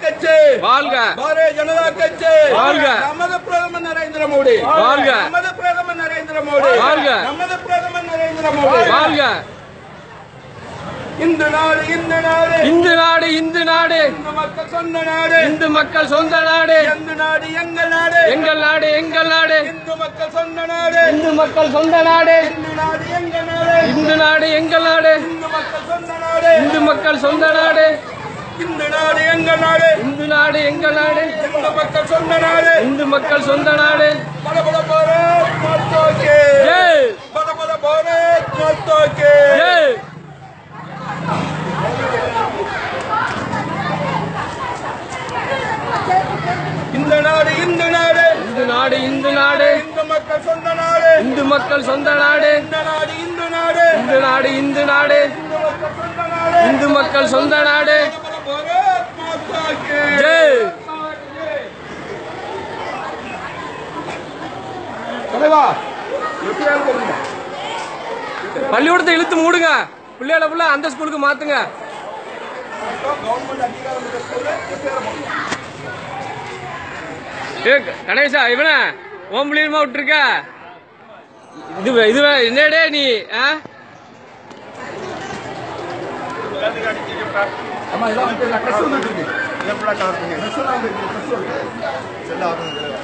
கட்சி வாழ்க பாரதிய ஜனதா கட்சி வாழ்க. நமது பிரதமர் நரேந்திர மோடி வாழ்க. நமது பிரதமர் நரேந்திர மோடி வாழ்க. நமது பிரதமர் நரேந்திர மோடி வாழ்க இந்து நாடு இந்து நாடு இந்து நாடு இந்து நாடு இந்து மக்கள் சொந்த நாடு இந்து மக்கள் சொந்த நாடு இந்து நாடு எங்கள் நாடு எங்கள் நாடு எங்கள் நாடு இந்து மக்கள் சொந்த நாடு இந்து மக்கள் சொந்த நாடு இந்து நாடு எங்கள் நாடு இந்து நாடு எங்கள் நாடு இந்து மக்கள் சொந்த நாடு இந்து மக்கள் சொந்த நாடு இந்து நாடு எங்கள் நாடு இந்து நாடு எங்கள் நாடு இந்து மக்கள் சொந்த நாடு இந்து மக்கள் சொந்த நாடு பல பல பாரத் மாதாக்கு ஜெய் பல பல பாரத் மாதாக்கு ஜெய் இந்த நாடு இந்து நாடு இந்து நாடு இந்து நாடு இந்து மக்கள் சொந்த நாடு இந்து மக்கள் சொந்த நாடு இந்த நாடு இந்து நாடு இந்து நாடு இந்து நாடு இந்து மக்கள் சொந்த நாடு இந்து மக்கள் சொந்த நாடு பல பாரத் மாதாக்கு ஜெய் தலைவா பள்ளிக்கூடத்தை இழுத்து மூடுங்க பிள்ளைகளை ஃபுல்லா அந்த ஸ்கூலுக்கு மாத்துங்க கவர்மெண்ட் அங்கீகாரம் பெற்ற ஸ்கூலு ஏ கணேசா இவன ஓம் பிள்ளையுமா விட்டுருக்க இது இது என்னடே நீ ஆ ஆமா இதெல்லாம் வந்து ட்ரெஸ் வந்துட்டு இருக்கு இதெல்லாம் கவர் பண்ணி ட்ரெஸ் எல்லாம் வந்து ட்ரெஸ் வருது செல்ல ஆகும்